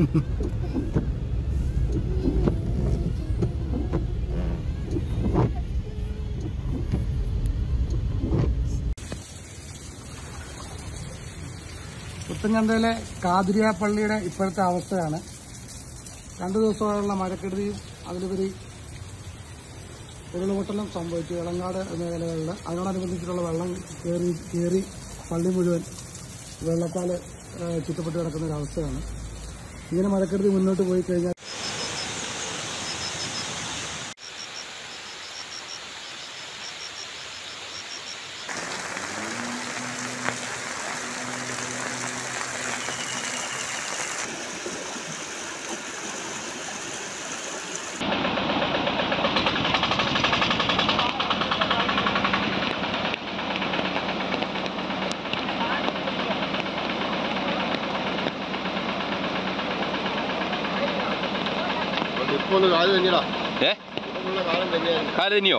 പുത്തൻചന്തയിലെ കാതിരിയ പള്ളിയുടെ ഇപ്പോഴത്തെ അവസ്ഥയാണ് രണ്ടു ദിവസമായുള്ള മഴക്കെടുതിയും അതിലുപരി ഉരുളുപൊട്ടലും സംഭവിച്ചു ഇളങ്ങാട് മേഖലകളിൽ അതിനോടനുബന്ധിച്ചിട്ടുള്ള വെള്ളം കയറി കയറി പള്ളി മുഴുവൻ വെള്ളത്താൽ ഏഹ്, ചുറ്റപ്പെട്ട് കിടക്കുന്ന ഒരു അവസ്ഥയാണ് ഇങ്ങനെ മഴക്കെടുതി മുന്നോട്ട് പോയി കഴിഞ്ഞാൽ ഇപ്പൊ ഒന്ന് കാല് തന്നെടാ ഏ ഇപ്പൊ കാലം തന്നെയാണ് കാല് തന്നെയോ